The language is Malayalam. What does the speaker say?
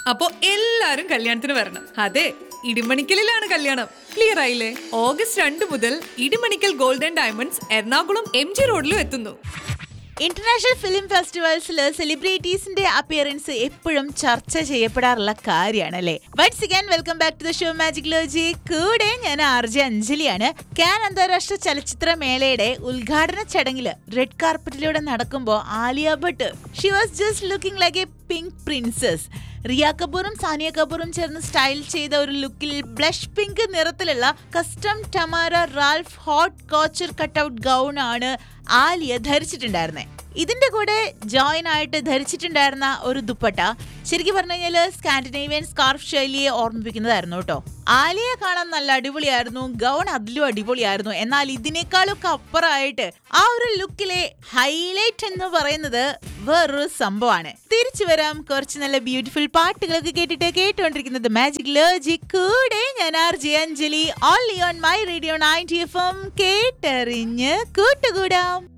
അപ്പോ എല്ലാരും കല്യാണത്തിന് വരണം അതെ ഇടിമണിക്കലിലാണ് കല്യാണം ക്ലിയർ ആയില്ലേ ഓഗസ്റ്റ് രണ്ട് മുതൽ Idimannickal golden diamonds Ernakulam M G റോഡിലും എത്തുന്നു ഇന്റർനാഷണൽ ഫിലിം ഫെസ്റ്റിവൽസിൽ സെലിബ്രിറ്റീസിന്റെ അപ്പിയറൻസ് എപ്പോഴും ചർച്ച ചെയ്യപ്പെടാറുള്ള കാര്യമാണ് അല്ലേ once again welcome back to the show magicology കൂടെ ഞാൻ ആർ ജെ അഞ്ജലിയാണ് കാൻ അന്താരാഷ്ട്ര ചലച്ചിത്ര മേളയുടെ ഉദ്ഘാടന ചടങ്ങിൽ റെഡ് കാർപ്പറ്റിലൂടെ നടക്കുമ്പോൾ Alia Bhatt she was just looking like a pink princess Rhea കപൂറും സാനിയ കപൂറും ചേർന്ന് സ്റ്റൈൽ ചെയ്ത ഒരു ലുക്കിൽ ബ്ലഷ് പിങ്ക് നിറത്തിലുള്ള custom Tamara Ralph haute couture cutout gown ആണ് ആലിയ ധരിച്ചിട്ടുണ്ടായിരുന്നത് ഇതിന്റെ കൂടെ ജോയിൻ ആയിട്ട് ധരിച്ചിട്ടുണ്ടായിരുന്ന ഒരു ദുപ്പട്ട ശരിക്കും പറഞ്ഞു കഴിഞ്ഞാൽ സ്കാൻഡിനേവിയൻ സ്കാർഫ് ശൈലിയെ ഓർമ്മിപ്പിക്കുന്നതായിരുന്നു കേട്ടോ ആലിയ കാണാൻ നല്ല അടിപൊളിയായിരുന്നു ഗൗൺ അതിലും അടിപൊളിയായിരുന്നു എന്നാൽ ഇതിനേക്കാളൊക്കെ അപ്പുറമായിട്ട് ആ ഒരു ലുക്കിലെ ഹൈലൈറ്റ് എന്ന് പറയുന്നത് വേറൊരു സംഭവമാണ് തിരിച്ചു വരാം കുറച്ച് നല്ല ബ്യൂട്ടിഫുൾ പാട്ടുകളൊക്കെ കേട്ടിട്ട് കേട്ടുകൊണ്ടിരിക്കുന്നത് മാജിക് ലോജി കൂടെ ഞാൻ R J Anjali only on my radio ninety F M കേട്ടറിഞ്ഞ് കൂട്ടുകൂടാം